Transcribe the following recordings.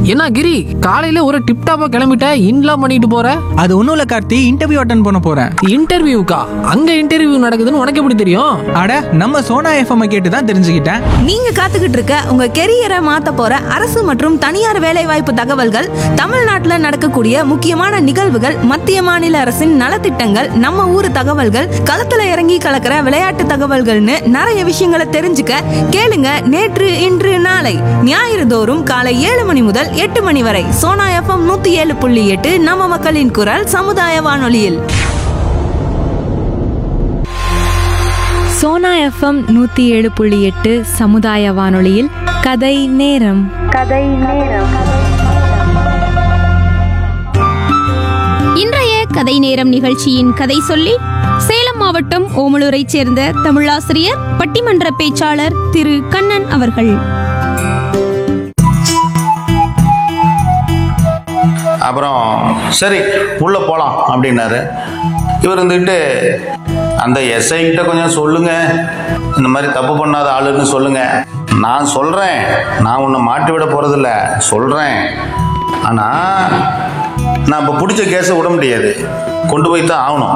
என்ன கிரி காலையில ஒரு டிப் டாப்பா கிளம்பிட்ட இன்லாம் பண்ணிட்டு போற அது ஒன்றும் இல்லை கார்த்தி இன்டர்வியூ அட்டன் பண்ண போகிறேன் இன்டர்வியூக்கா அங்க இன்டர்வியூ நடக்குதுன்னு உனக்கு எப்படி தெரியும் அட நம்ம சோனா எஃப்எம் கேட்டு தான் தெரிஞ்சுக்கிட்டேன் நீங்க காத்துக்கிட்டு இருக்க உங்க கெரியரை மாத்த போற அரசு மற்றும் தனியார் வேலைவாய்ப்பு தகவல்கள் தமிழ்நாட்டுல நடக்கக்கூடிய முக்கியமான நிகழ்வுகள் மத்திய மாநில அரசின் நலத்திட்டங்கள் நம்ம ஊர் தகவல்கள் களத்துல இறங்கி கலக்கிற விளையாட்டு தகவல்கள்னு நிறைய விஷயங்களை தெரிஞ்சுக்க கேளுங்க நேற்று இன்று நாளை ஞாயிறு தோறும் காலை ஏழு மணி முதல் எட்டு மணி வரை சோனா எஃப்எம் நூத்தி ஏழு புள்ளி எட்டு நம்ம மக்களின் குரல் சமுதாய வானொலியில் சோனா எஃப்எம் நூற்றி ஏழு புள்ளி எட்டு சமுதாய வானொலியில் கதை நேரம் இன்றைய கதை நேரம் நிகழ்ச்சியின் கதை சொல்லி சேலம் மாவட்டம் ஓமலூரைச் சேர்ந்த தமிழாசிரியர் பட்டிமன்ற பேச்சாளர் திரு கண்ணன் அவர்கள் அப்புறம் சரி உள்ளே போகலாம் அப்படின்னாரு இவர் இருந்துக்கிட்டு அந்த எஸ்ஐ கிட்ட கொஞ்சம் சொல்லுங்க இந்த மாதிரி தப்பு பண்ணாத ஆளுன்னு சொல்லுங்க நான் சொல்கிறேன் நான் உன்னை மாட்டி விட போகிறதில்ல சொல்கிறேன் ஆனால் நான் இப்போ பிடிச்ச கேஸை விட முடியாது கொண்டு போய் தான் ஆகணும்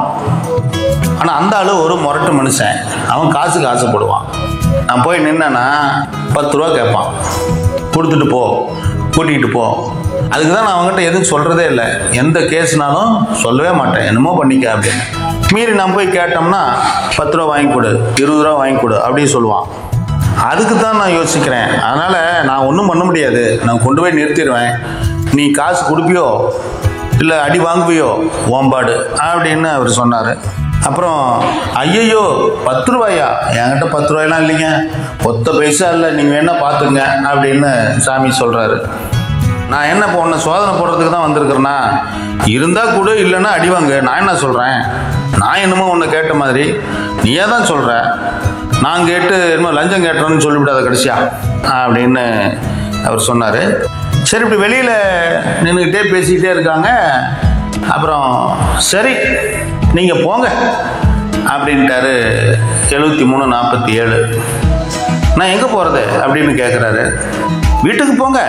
ஆனால் அந்த ஆள் ஒரு முரட்டு மனுஷன் அவன் காசுக்கு ஆசைப்படுவான் நான் போய் நின்னேன்னா பத்து ரூபா கேட்பான் கொடுத்துட்டு போ கூட்டிகிட்டு போ அதுக்கு தான் நான் அவங்ககிட்ட எதுவும் சொல்கிறதே இல்லை எந்த கேஸ்னாலும் சொல்லவே மாட்டேன் என்னமோ பண்ணிக்க அப்படின்னு மீறி நான் போய் கேட்டோம்னா பத்து ரூபா வாங்கி கொடு இருபது ரூபா வாங்கி கொடு அப்படின்னு சொல்லுவான் அதுக்கு தான் நான் யோசிக்கிறேன் அதனால் நான் ஒன்றும் பண்ண முடியாது நான் கொண்டு போய் நிறுத்திடுவேன் நீ காசு கொடுப்பியோ இல்லை அடி வாங்குவியோ ஓம்பாடு அப்படின்னு அவர் சொன்னார் அப்புறம் ஐயையோ பத்து ரூபாயா என்கிட்ட பத்து ரூபாயெல்லாம் இல்லைங்க ஒத்த பைசா இல்லை நீங்கள் வேணா பார்த்துங்க அப்படின்னு சாமி சொல்கிறாரு நான் என்ன இப்போ உன்னை சோதனை போடுறதுக்கு தான் வந்திருக்கிறேன்னா இருந்தால் கூட இல்லைன்னா அடி வாங்கு நான் என்ன சொல்கிறேன் நான் என்னமோ உன்னை கேட்ட மாதிரி நீயே தான் சொல்கிற நான் கேட்டு என்னமோ லஞ்சம் கேட்டோன்னு சொல்லிவிடாத கடைசியா அப்படின்னு அவர் சொன்னார் சரி இப்படி வெளியில் நின்றுக்கிட்டே பேசிக்கிட்டே இருக்காங்க அப்புறம் சரி நீங்கள் போங்க அப்படின்ட்டாரு எழுபத்தி மூணு நாற்பத்தி ஏழு நான் எங்கே போகிறது அப்படின்னு கேட்குறாரு வீட்டுக்கு போங்க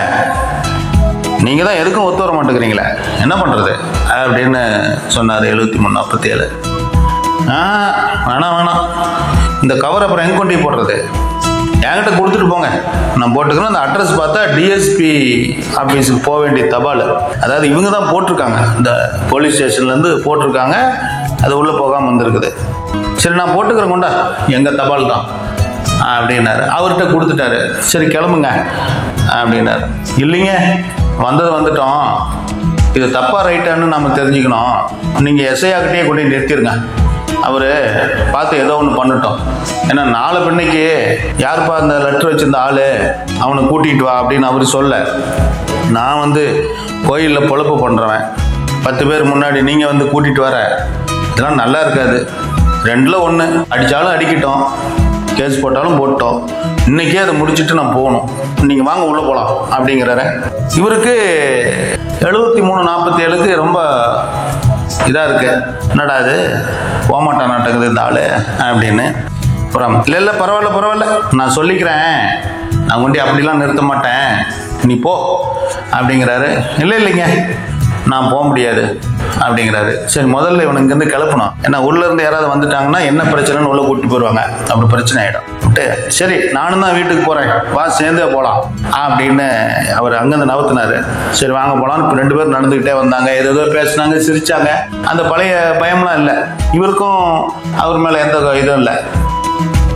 நீங்கள் தான் எதுக்கும் ஒத்து வர மாட்டேங்கிறீங்களே என்ன பண்ணுறது அப்படின்னு சொன்னார் எழுபத்தி மூணு நாற்பத்தி ஏழு ஆ வேணாம் வேணாம் இந்த கவர் அப்புறம் எங்கே கொண்டு போய் போடுறது என்கிட்ட கொடுத்துட்டு போங்க நான் போட்டுக்கிறேன் அந்த அட்ரஸ் பார்த்தா டிஎஸ்பி ஆஃபீஸுக்கு போக வேண்டிய தபால் அதாவது இவங்க தான் போட்டிருக்காங்க இந்த போலீஸ் ஸ்டேஷன்லேருந்து போட்டிருக்காங்க அது உள்ளே போகாமல் வந்திருக்குது சரி நான் போட்டுக்கிறேன் கொண்டா எங்கள் தபால் தான் அப்படின்னாரு அவர்கிட்ட கொடுத்துட்டாரு சரி கிளம்புங்க அப்படின்னாரு இல்லைங்க வந்தது வந்துட்டோம் இது தப்பா ரைட்டான்னு நம்ம தெரிஞ்சுக்கணும் நீங்கள் எஸ்ஐயாக்கிட்டே கொண்டு போய் நிறுத்திடுங்க அவர் பார்த்து ஏதோ ஒன்று பண்ணட்டும் ஏன்னா நாளை பின்னைக்கு யாருப்பா அந்த லெட்டர் வச்சிருந்த ஆள் அவனை கூட்டிகிட்டு வா அப்படின்னு அவர் சொல்ல நான் வந்து கோயிலில் பொழப்பு பண்ணுறவன் பத்து பேர் முன்னாடி நீங்கள் வந்து கூட்டிகிட்டு வர இதெல்லாம் நல்லா இருக்காது ரெண்டில் ஒன்று அடித்தாலும் அடிக்கட்டும் கேஸ் போட்டாலும் போட்டோம் இன்னைக்கே அதை முடிச்சுட்டு நான் போகணும் நீங்கள் வாங்க உள்ளே போகலாம் அப்படிங்கிறாரு இவருக்கு எழுபத்தி மூணு நாற்பத்தி ஏழுக்கு ரொம்ப இதாக இருக்கு என்னடா இது போகமாட்டான் நாட்டுக்குது இந்த ஆள் அப்படின்னு அப்புறம் இல்லை இல்லை பரவாயில்ல பரவாயில்ல நான் சொல்லிக்கிறேன் நான் கொண்டு அப்படிலாம் நிறுத்த மாட்டேன் நீ போ அப்படிங்கிறாரு இல்லை இல்லைங்க நான் போக முடியாது அப்படிங்கிறாரு சரி முதல்ல இவனுக்கு இங்கேருந்து கிளப்பணும் ஏன்னா உள்ள இருந்து யாராவது வந்துட்டாங்கன்னா என்ன பிரச்சனைன்னு உள்ள கூட்டிட்டு போயிடுவாங்க அப்புறம் பிரச்சனை ஆயிடும் விட்டு, சரி நானும் தான் வீட்டுக்கு போறேன் வா சேர்ந்தே போகலாம் அப்படின்னு அவர் அங்கேருந்து நவுத்தினாரு சரி வாங்க போலாம் இப்போ ரெண்டு பேரும் நடந்துக்கிட்டே வந்தாங்க ஏதோ ஏதோ பேசினாங்க சிரிச்சாங்க அந்த பழைய பயம்லாம் இல்லை இவருக்கும் அவர் மேலே எந்த இதுவும் இல்லை